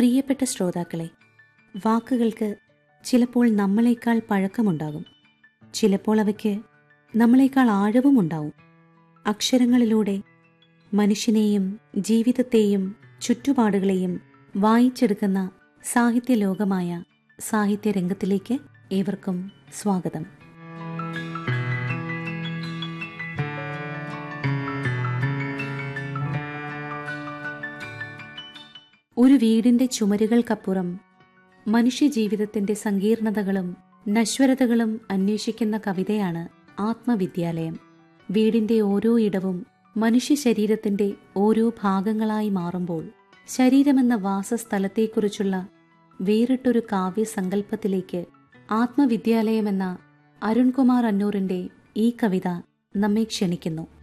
പ്രിയപ്പെട്ട ശ്രോതാക്കളെ വാക്കുകൾക്ക് ചിലപ്പോൾ നമ്മളെക്കാൾ പഴക്കമുണ്ടാകും ചിലപ്പോൾ അവയ്ക്ക് നമ്മളെക്കാൾ ആഴവും ഉണ്ടാവും അക്ഷരങ്ങളിലൂടെ മനുഷ്യനെയും ജീവിതത്തെയും ചുറ്റുപാടുകളെയും വായിച്ചെടുക്കുന്ന സാഹിത്യലോകമായ സാഹിത്യരംഗത്തിലേക്ക് ഏവർക്കും സ്വാഗതം ഒരു വീടിന്റെ ചുമരുകൾക്കപ്പുറം മനുഷ്യജീവിതത്തിന്റെ സങ്കീർണതകളും നശ്വരതകളും അന്വേഷിക്കുന്ന കവിതയാണ് ആത്മവിദ്യാലയം വീടിന്റെ ഓരോ ഇടവും മനുഷ്യ ശരീരത്തിന്റെ ഓരോ ഭാഗങ്ങളായി മാറുമ്പോൾ ശരീരമെന്ന വാസസ്ഥലത്തെക്കുറിച്ചുള്ള വേറിട്ടൊരു കാവ്യസങ്കല്പത്തിലേക്ക് ആത്മവിദ്യാലയമെന്ന അരുൺകുമാർ അന്നൂറിന്റെ ഈ കവിത നമ്മെ ക്ഷണിക്കുന്നു